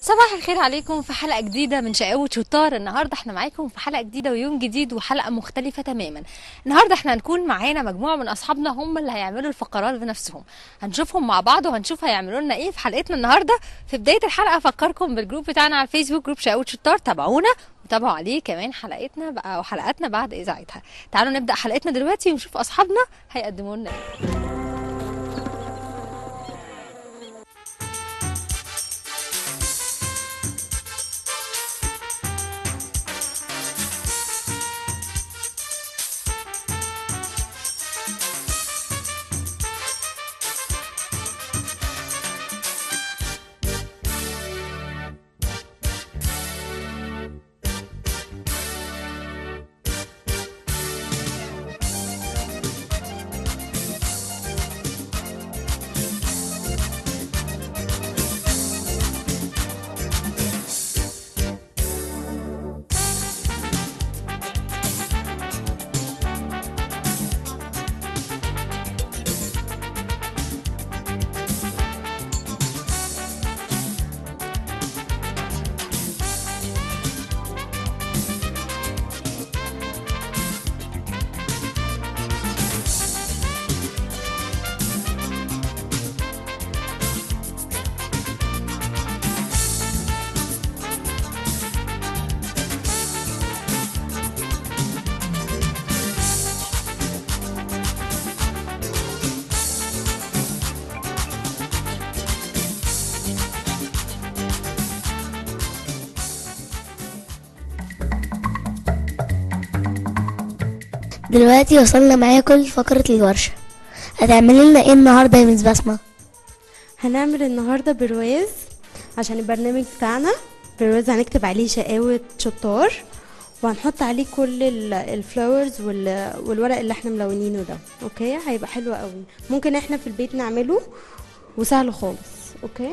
صباح الخير عليكم في حلقة جديدة من شقاوة شطار النهاردة احنا معاكم في حلقة جديدة ويوم جديد وحلقة مختلفة تماما النهاردة احنا هنكون معانا مجموعة من أصحابنا هم اللي هيعملوا الفقرات بنفسهم هنشوفهم مع بعض وهنشوف هيعملوا لنا ايه في حلقتنا النهاردة في بداية الحلقة أفكركم بالجروب بتاعنا على الفيسبوك جروب شقاوة شطار تابعونا وتابعوا عليه كمان حلقتنا بقى وحلقاتنا بعد إذاعتها تعالوا نبدأ حلقتنا دلوقتي ونشوف أصحابنا هيقدموا لنا ايه دلوقتي وصلنا معاكم لفقرة الورشة هتعملي لنا ايه النهاردة يا مس بسمة؟ هنعمل النهارده برواز عشان البرنامج بتاعنا برواز هنكتب عليه شقاوة شطار وهنحط عليه كل ال- الفلاورز وال- والورق اللي احنا ملونينه ده اوكي هيبقى حلو قوي ممكن احنا في البيت نعمله وسهل خالص اوكي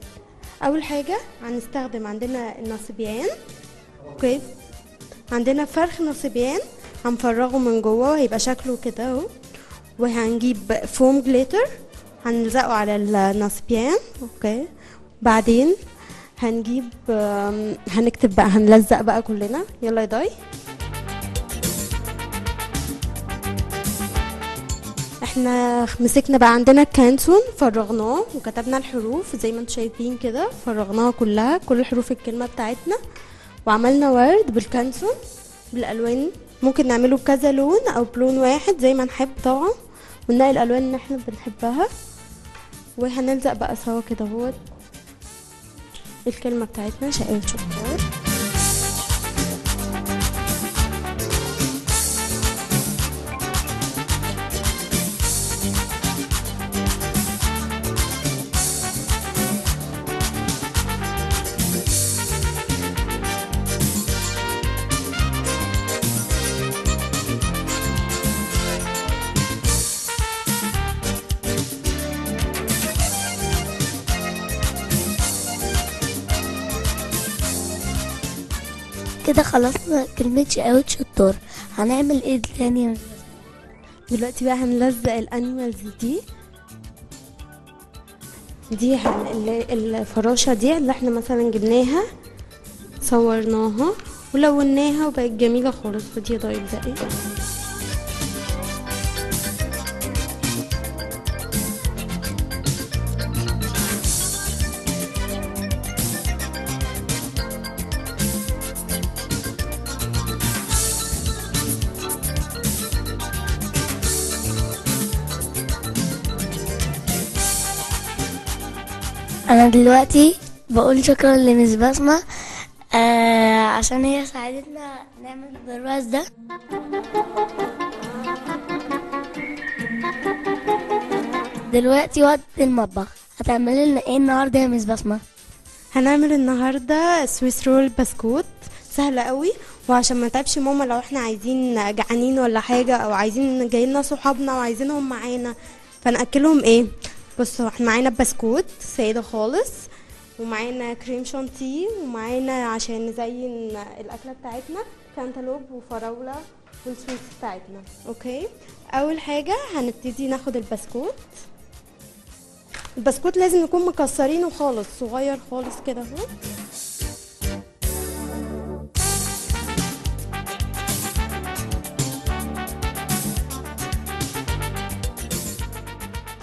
اول حاجة هنستخدم عندنا النصبيان اوكي عندنا فرخ نصبيان هنفرغه من جوه وهيبقى شكله كده اهو وهنجيب فوم جليتر هنلزقه على النصبيان اوكي بعدين هنجيب آم، هنكتب بقى هنلزق بقى كلنا يلا يا داي احنا مسكنا بقى عندنا الكانسون فرغناه وكتبنا الحروف زي ما انتم شايفين كده فرغناها كلها كل حروف الكلمة بتاعتنا وعملنا ورد بالكانسون بالالوان ممكن نعمله بكذا لون او بلون واحد زي ما نحب طبعا ونلاقي الالوان اللي احنا بنحبها وهنلزق بقى سوا كده اهوت الكلمة بتاعتنا شقاوة شطار كده خلصنا كلمة شقاوة شطار هنعمل ايه تاني يا مس بسمة؟ دلوقتي بقى هنلزق الانيمالز دي دي هن... ال- الفراشة دي اللي احنا مثلا جبناها صورناها ولوناها وبقت جميلة خالص فدي ضايل بقى انا دلوقتي بقول شكرا لمس بسمة آه عشان هي ساعدتنا نعمل البرواز ده دلوقتي وقت المطبخ هتعملي لنا ايه النهارده يا مس بسمة؟ هنعمل النهارده سويس رول بسكوت سهلة قوي وعشان ما نتعبش ماما لو احنا عايزين جعانين ولا حاجة او عايزين جايلنا صحابنا وعايزينهم معانا فنأكلهم ايه بصوا احنا معانا بسكوت سادة خالص ومعانا كريم شانتيه ومعانا عشان نزين الأكلة بتاعتنا كانتالوب وفراولة والسويس بتاعتنا اوكي اول حاجة هنبتدي ناخد البسكوت البسكوت لازم نكون مكسرينه خالص صغير خالص كده اهو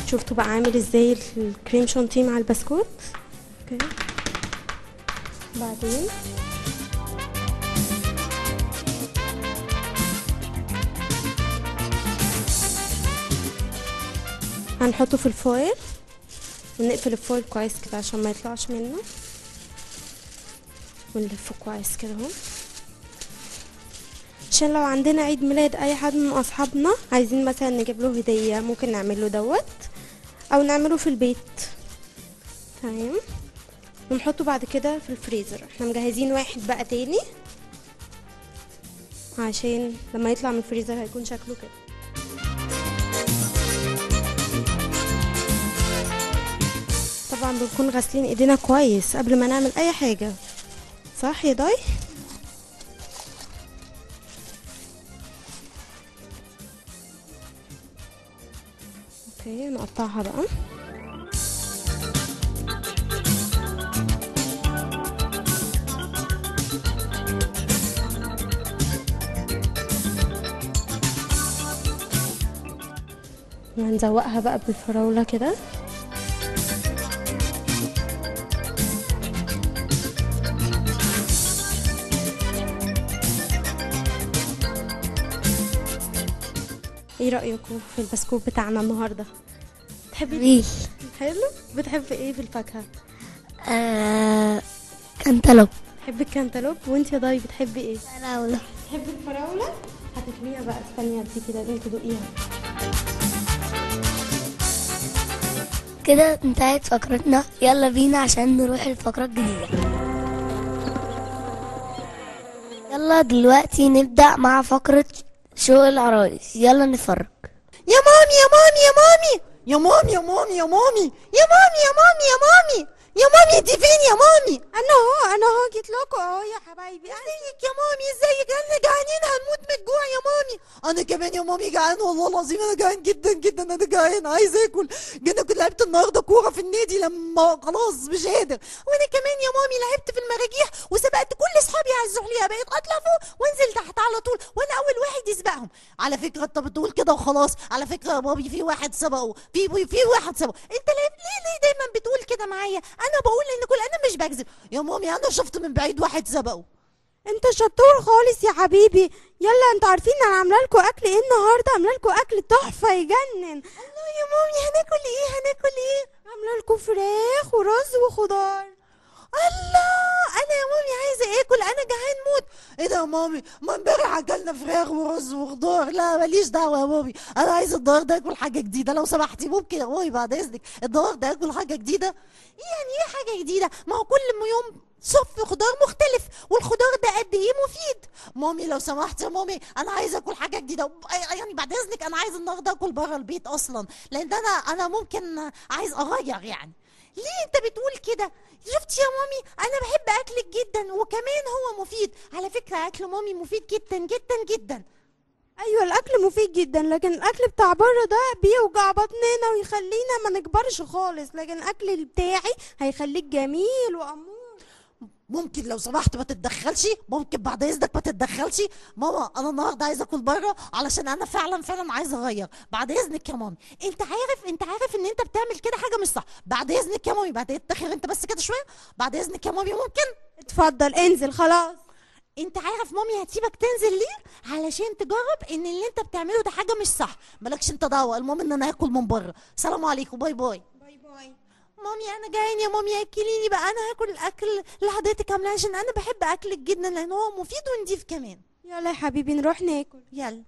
شفتوا بقى عامل ازاي الكريم شانتيه مع البسكوت اوكي بعدين هنحطه في الفويل ونقفل الفويل كويس كده عشان ما يطلعش منه ونلفه كويس كده اهو عشان لو عندنا عيد ميلاد اي حد من اصحابنا عايزين مثلا نجيب له هديه ممكن نعمل له دوت او نعمله في البيت تمام ونحطه بعد كده في الفريزر احنا مجهزين واحد بقى تاني عشان لما يطلع من الفريزر هيكون شكله كده طبعا بنكون غاسلين ايدينا كويس قبل ما نعمل اي حاجه صح يا داي اوكي نقطعها بقى وهنزوقها بقى بالفراولة كده ايه رأيكم في البسكوت بتاعنا النهاردة بتحبي جميل حلو بتحبي ايه في الفاكهة آه كنتالوب بتحبي الكنتالوب وانت يا ضاي بتحبي ايه فراولة بتحبي الفراولة هتاكليها بقى استني اديكي لازم تدوقيها كده انتهت فقرتنا يلا بينا عشان نروح الفقرة الجديدة يلا دلوقتي نبدأ مع فقرة شوق العرايس يلا نتفرج يا مامي يا مامي يا مامي يا مامي يا مامي يا مامي يا مامي يا مامي يا مامي يا مامي انت فين يا مامي انا اهو انا اهو جيت لكم اهو يا حبايبي ازيك يا مامي ازيك احنا جعانين هنموت من الجوع يا مامي انا كمان يا مامي جعان والله العظيم انا جعان جدا جدا انا جعان عايز اكل جينا كنت لعبت النهارده كوره في النادي لما خلاص مش قادر وانا كمان يا مامي لعبت في المراجيح وسبقت كل اصحابي على الزحليقه بقيت اطلع فوق وانزل تحت على طول وانا اول واحد يسبقهم على فكره انت بتقول كده وخلاص على فكره يا بابي في واحد سبقه في في واحد سبقه انت ليه ليه, ليه دايما بتقول كده معايا انا بقول ان كل انا مش بكذب يا مامي انا شفت من بعيد واحد سبقه انت شطور خالص يا حبيبي يلا انتوا عارفين انا عامله لكم اكل ايه النهارده عامله لكم اكل تحفه يجنن الله يا مامي هناكل ايه هناكل ايه عامله لكم فراخ ورز وخضار الله انا يا مامي عايزه اكل انا جعان موت ايه ده يا مامي ما امبارح اكلنا فراخ ورز وخضار لا ماليش دعوه يا مامي انا عايز النهارده اكل حاجه جديده لو سمحتي ممكن يا مامي بعد اذنك النهارده اكل حاجه جديده يعني ايه حاجه جديده ما هو كل يوم صف خضار مختلف والخضار ده قد ايه مفيد مامي لو سمحت يا مامي انا عايزه اكل حاجه جديده يعني بعد اذنك انا عايز النهارده اكل بره البيت اصلا لان انا انا ممكن عايز اغير يعني ليه انت بتقول كده شفت يا مامي انا بحب اكلك جدا وكمان هو مفيد على فكره اكل مامي مفيد جدا جدا جدا ايوه الاكل مفيد جدا لكن الاكل بتاع بره ده بيوجع بطننا ويخلينا ما نكبرش خالص لكن الاكل بتاعي هيخليك جميل وامور ممكن لو سمحت ما تتدخلش ممكن بعد اذنك ما تتدخلش ماما انا النهارده عايزه اكل بره علشان انا فعلا فعلا عايزه اغير بعد اذنك يا مامي انت عارف انت عارف ان انت بتعمل كده حاجه مش صح بعد اذنك يا مامي بعد اتاخر انت بس كده شويه بعد اذنك يا مامي ممكن اتفضل انزل خلاص انت عارف مامي هتسيبك تنزل ليه علشان تجرب ان اللي انت بتعمله ده حاجه مش صح مالكش انت دعوه المهم ان انا هاكل من بره سلام عليكم باي باي باي باي مامي انا جعان يا مامي اكليني بقى انا هاكل الاكل اللي حضرتك عاملاه عشان انا بحب اكلك جدا لان هو مفيد ونضيف كمان يلا يا حبيبي نروح ناكل يلا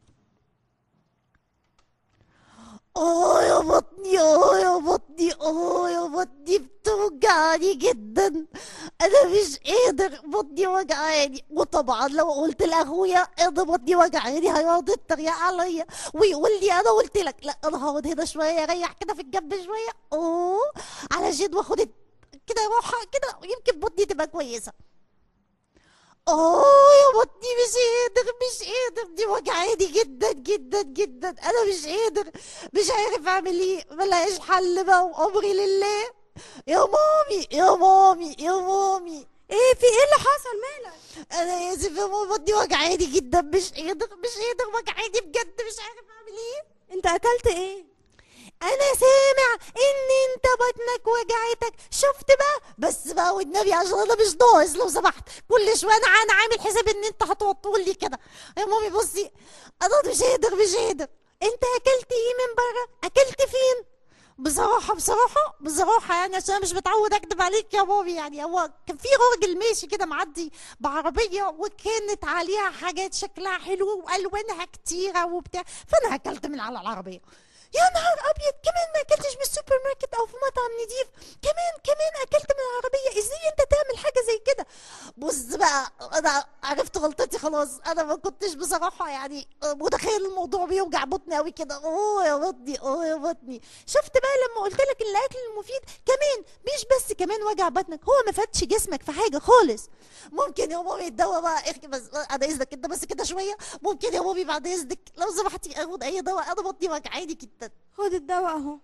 اه يا بطني اه يا بطني اه يا بطني بتوجعني جدا انا مش قادر بطني وجعاني وطبعا لو قلت لاخويا ان بطني وجعاني هيقعد يتريق عليا ويقول لي انا قلت لك لا انا هقعد هنا شويه اريح كده في الجنب شويه اوه علشان واخد كده راحه كده يمكن بطني تبقى كويسه اه يا بطني مش قادر مش قادر دي وجعاني جدا جدا جدا انا مش قادر مش عارف اعمل ايه ملهاش حل بقى وامري لله يا مامي يا مامي يا مامي ايه في ايه اللي حصل مالك انا اسف يا ماما بطني وجعاني جدا مش قادر مش قادر وجعاني بجد مش عارف اعمل ايه انت اكلت ايه انا سامع ان انت بطنك وجعتك شفت بقى بس بقى والنبي عشان انا مش ناقص لو سمحت كل شويه انا انا عامل حساب ان انت هتقعد تقول لي كده يا مامي بصي انا مش قادر مش قادر انت اكلت ايه من بره اكلت فين بصراحة بصراحة بصراحة يعني عشان أنا مش متعود أكدب عليك يا بابي يعني هو كان في راجل ماشي كده معدي بعربية وكانت عليها حاجات شكلها حلو وألوانها كتيرة وبتاع فأنا أكلت من على العربية يا نهار أبيض كمان ما أكلتش من السوبر ماركت أو في مطعم نضيف كمان كمان أكلت من العربية إزاي أنت تعمل حاجة زي كده بص بقى أنا عرفت غلطتي خلاص أنا ما كنتش بصراحة يعني متخيل الموضوع بيوجع بطني أوي كده أوه يا بطني أوه يا بطني شفت بقى لما قلت لك ان الاكل المفيد كمان مش بس كمان وجع بطنك هو ما فادش جسمك في حاجه خالص ممكن يا مامي الدواء بقى اخي بس انا اذنك انت بس كده شويه ممكن يا مامي بعد اذنك لو سمحتي اخد اي دواء انا بطني وجعاني جدا خد الدواء اهو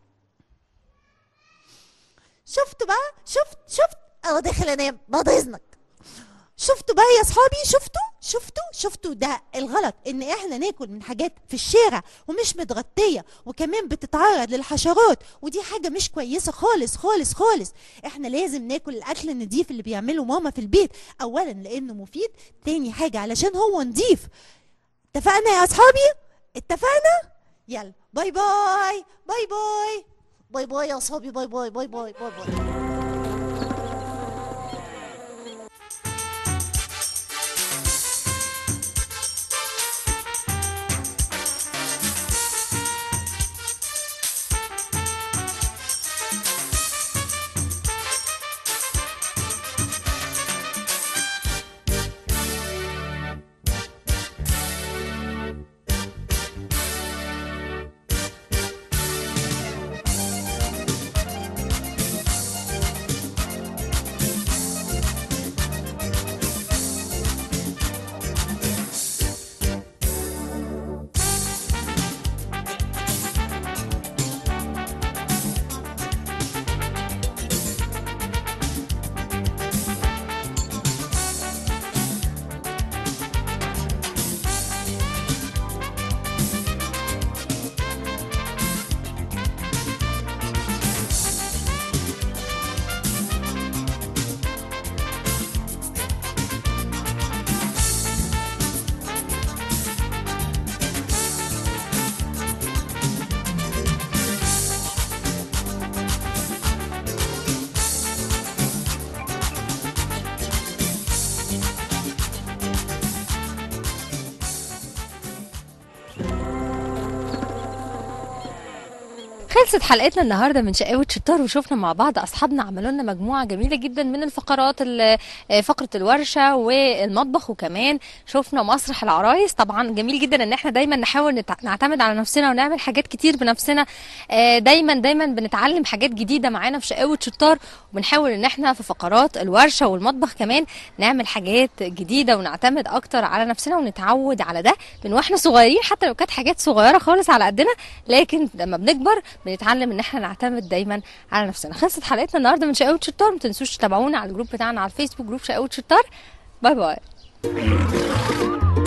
شفت بقى شفت شفت انا داخل انام بعد اذنك شفتوا بقى يا اصحابي شفتوا شفتوا شفتوا ده الغلط ان احنا ناكل من حاجات في الشارع ومش متغطيه وكمان بتتعرض للحشرات ودي حاجه مش كويسه خالص خالص خالص احنا لازم ناكل الاكل النضيف اللي بيعمله ماما في البيت اولا لانه مفيد تاني حاجه علشان هو نضيف اتفقنا يا اصحابي اتفقنا يلا باي باي باي باي باي باي يا اصحابي باي باي باي باي باي باي خلصت حلقتنا النهارده من شقاوة شطار وشفنا مع بعض اصحابنا عملوا لنا مجموعه جميله جدا من الفقرات ال- آه، فقره الورشه والمطبخ وكمان شفنا مسرح العرايس طبعا جميل جدا ان احنا دايما نحاول نتع- نعتمد على نفسنا ونعمل حاجات كتير بنفسنا آه، دايما دايما بنتعلم حاجات جديده معانا في شقاوة شطار وبنحاول ان احنا في فقرات الورشه والمطبخ كمان نعمل حاجات جديده ونعتمد اكتر على نفسنا ونتعود على ده من واحنا صغيرين حتى لو كانت حاجات صغيره خالص على قدنا لكن لما بنكبر بنتعلم ان احنا نعتمد دايما على نفسنا خلصت حلقتنا النهارده من شقاوة شطار ما تنسوش تتابعونا على الجروب بتاعنا على الفيسبوك جروب شقاوة شطار باي باي